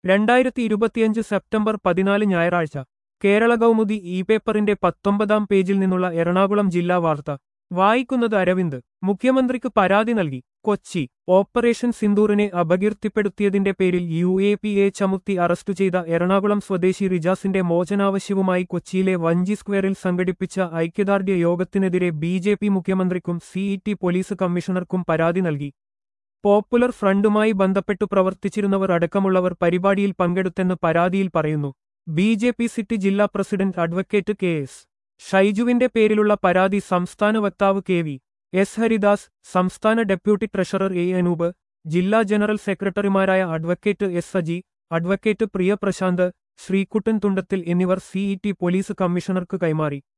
രണ്ടായിരത്തി ഇരുപത്തിയഞ്ച് സെപ്റ്റംബർ പതിനാല് ഞായറാഴ്ച കേരള കൗമുദി ഇ പേപ്പറിന്റെ പത്തൊമ്പതാം പേജിൽ നിന്നുള്ള എറണാകുളം ജില്ലാ വാർത്ത വായിക്കുന്നത് അരവിന്ദ് മുഖ്യമന്ത്രിക്ക് പരാതി നൽകി കൊച്ചി ഓപ്പറേഷൻ സിന്ദൂറിനെ അപകീർത്തിപ്പെടുത്തിയതിന്റെ പേരിൽ യു എ പി എ ചമുത്തി അറസ്റ്റു ചെയ്ത എറണാകുളം സ്വദേശി റിജാസിന്റെ മോചനാവശ്യവുമായി കൊച്ചിയിലെ വഞ്ചി സ്ക്വയറിൽ സംഘടിപ്പിച്ച ഐക്യദാർഢ്യ യോഗത്തിനെതിരെ ബി ജെ പി മുഖ്യമന്ത്രിക്കും സിഇടി പോലീസ് കമ്മീഷണർക്കും പരാതി നൽകി പോപ്പുലർ ഫ്രണ്ടുമായി ബന്ധപ്പെട്ടു പ്രവർത്തിച്ചിരുന്നവർ അടക്കമുള്ളവർ പരിപാടിയിൽ പങ്കെടുത്തെന്ന് പരാതിയിൽ പറയുന്നു ബി ജെ പി സിറ്റി ജില്ലാ പ്രസിഡന്റ് അഡ്വക്കേറ്റ് കെ എസ് ഷൈജുവിന്റെ പേരിലുള്ള പരാതി സംസ്ഥാന വക്താവ് കെ വി എസ് ഹരിദാസ് സംസ്ഥാന ഡെപ്യൂട്ടി ട്രഷറർ എ അനൂപ് ജില്ലാ ജനറൽ സെക്രട്ടറിമാരായ advocate S Saji advocate Priya Prashanth Sreekuttan Thundathil എന്നിവർ സിഇടി പോലീസ് കമ്മീഷണർക്ക് കൈമാറി